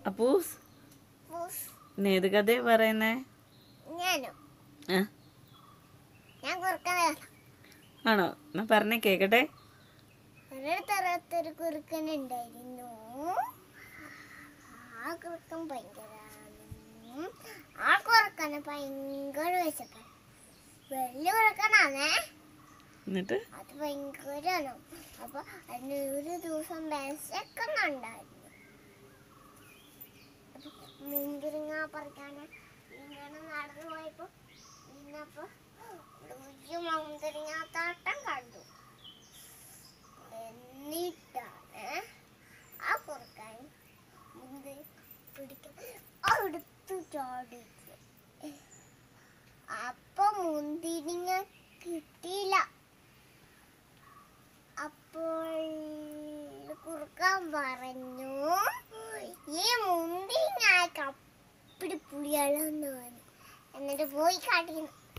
അപ്പൂസ് പൂസ്. ഇന്ന് ഏത് കഥയാ പറയുന്നേ ഞാനോ ആ ഞാൻ കുറുക്കനെ ആണോ എന്നാ പറഞ്ഞേ കേക്കട്ടെ ഒരിടത്തൊരിടത്തൊരു കുറുക്കൻ ഉണ്ടായിരുന്നു ആ കുറുക്കൻ ഭയങ്കര ആ കുറുക്കന് ഭയങ്കര വിശപ്പൻ വലിയ കുറുക്കനാണേ എന്നിട്ട് അത് ഭയങ്കരമാണ് അപ്പൊ അതിന് ഒരു ദിവസം വിശക്കുന്നുണ്ടായിരുന്നു അപ്പൊ മുന്തിരിങ്ങ പറിക്കാന് ഇങ്ങനെ നടന്നു പോയപ്പോ ഇന്നപ്പോ ഒരു മുന്തിരിങ്ങ തോട്ടം കണ്ടു എന്നിട്ടാണ് ആ കുറുക്കാൻ മുന്തിരി പിടിക്കാൻ അടുത്തു ചാടിയത് അപ്പൊ മുന്തിരിങ്ങ കിട്ടിയില്ല അപ്പോൾ കുറുക്കാൻ പറഞ്ഞു ഈ മുന്തിരിങ്ങ കപ്പിടി പുളിയാളെന്ന് പറഞ്ഞു എന്നിട്ട് പോയി കാട്ടിക്കുന്നു